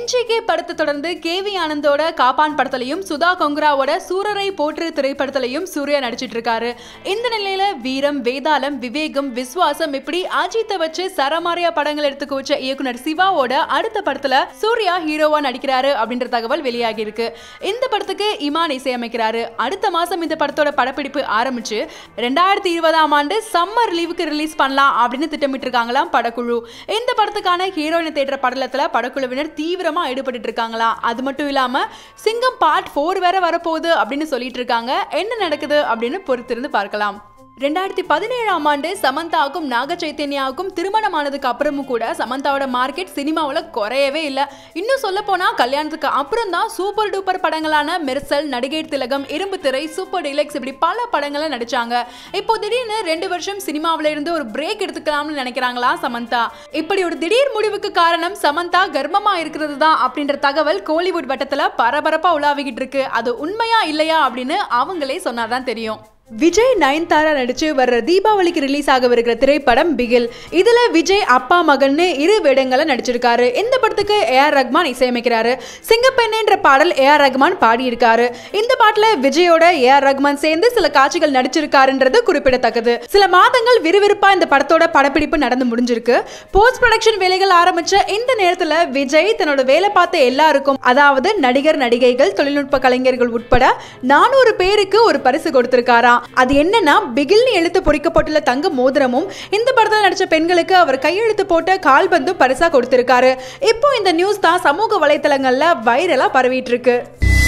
NGK படத்தை தொடர்ந்து KV ஆனந்தோட காப்பான் படத்துலையும் சுதா கொங்குராவோட சூரரை போற்று திரைப்படத்திலையும் சூர்யா நடிச்சிட்டு இருக்காரு இந்த நிலையில வீரம் வேதாளம் விவேகம் விஸ்வாசம் இப்படி அஜித்தை வச்சு சரமாரியா படங்கள் எடுத்துக்க வச்ச இயக்குனர் சிவாவோட அடுத்த படத்துல சூர்யா ஹீரோவா நடிக்கிறாரு அப்படின்ற தகவல் வெளியாகி இருக்கு இந்த படத்துக்கு இமான் இசையமைக்கிறாரு அடுத்த மாசம் இந்த படத்தோட படப்பிடிப்பு ஆரம்பிச்சு ரெண்டாயிரத்தி இருபதாம் ஆண்டு சம்மர் லீவுக்கு ரிலீஸ் பண்ணலாம் அப்படின்னு திட்டமிட்டு இருக்காங்களாம் படக்குழு இந்த படத்துக்கான ஹீரோயினை தேடுற படலத்துல படக்குழுவினர் தீவிரமா ஈடுபட்டு இருக்காங்களா அது மட்டும் இல்லாம சிங்கம் பார்ட் ஃபோர் வேற வரப்போகுது அப்படின்னு சொல்லிட்டு இருக்காங்க என்ன நடக்குது அப்படின்னு பொறுத்திருந்து பார்க்கலாம் ரெண்டாயிரத்தி பதினேழாம் ஆண்டு சமந்தாவுக்கும் நாக சைத்தன்யாவுக்கும் திருமணமானதுக்கு அப்புறமும் கூட சமந்தாவோட மார்க்கெட் சினிமாவில் குறையவே இல்லை இன்னும் சொல்ல போனா கல்யாணத்துக்கு அப்புறம் தான் சூப்பர் டூப்பர் படங்களான மெர்சல் நடிகை திலகம் இரும்பு திரை சூப்பர் டிலக்ஸ் இப்படி பல படங்களை நடிச்சாங்க இப்போ திடீர்னு ரெண்டு வருஷம் சினிமாவில இருந்து ஒரு பிரேக் எடுத்துக்கலாம்னு நினைக்கிறாங்களா சமந்தா இப்படி ஒரு திடீர் முடிவுக்கு காரணம் சமந்தா கர்ப்பமா இருக்கிறது தான் அப்படின்ற தகவல் கோலிவுட் வட்டத்துல பரபரப்பா உலாவிக்கிட்டு இருக்கு அது உண்மையா இல்லையா அப்படின்னு அவங்களே சொன்னாதான் தெரியும் விஜய் நயன்தாரா நடிச்சு வர்ற தீபாவளிக்கு ரிலீஸ் ஆகவிருக்கிற திரைப்படம் பிகில் இதுல விஜய் அப்பா மகன்னு இரு வேடங்களை நடிச்சிருக்காரு இந்த படத்துக்கு ஏ ஆர் ரஹ்மான் இசையமைக்கிறாரு சிங்கப்பெண்ணேன்ற பாடல் ஏ ஆர் ரஹ்மான் பாடியிருக்காரு இந்த பாட்டுல விஜயோட ஏ ஆர் ரஹ்மான் சேர்ந்து சில காட்சிகள் நடிச்சிருக்காருன்றது குறிப்பிடத்தக்கது சில மாதங்கள் விறுவிறுப்பா இந்த படத்தோட படப்பிடிப்பு நடந்து முடிஞ்சிருக்கு போஸ்ட் ப்ரொடக்ஷன் வேலைகள் ஆரம்பிச்ச இந்த நேரத்துல விஜய் தன்னோட வேலை பார்த்த எல்லாருக்கும் அதாவது நடிகர் நடிகைகள் தொழில்நுட்ப கலைஞர்கள் உட்பட நானூறு பேருக்கு ஒரு பரிசு கொடுத்திருக்காராம் அது என்னன்னா பிகில்னு எழுத்து பொறிக்கப்பட்டுள்ள தங்க மோதிரமும் இந்த படத்தில் நடிச்ச பெண்களுக்கு அவர் கையெழுத்து போட்ட கால்பந்தும் பரிசா கொடுத்திருக்காரு இப்போ இந்த நியூஸ் தான் சமூக வலைத்தளங்கள்ல வைரலா பரவிட்டு இருக்கு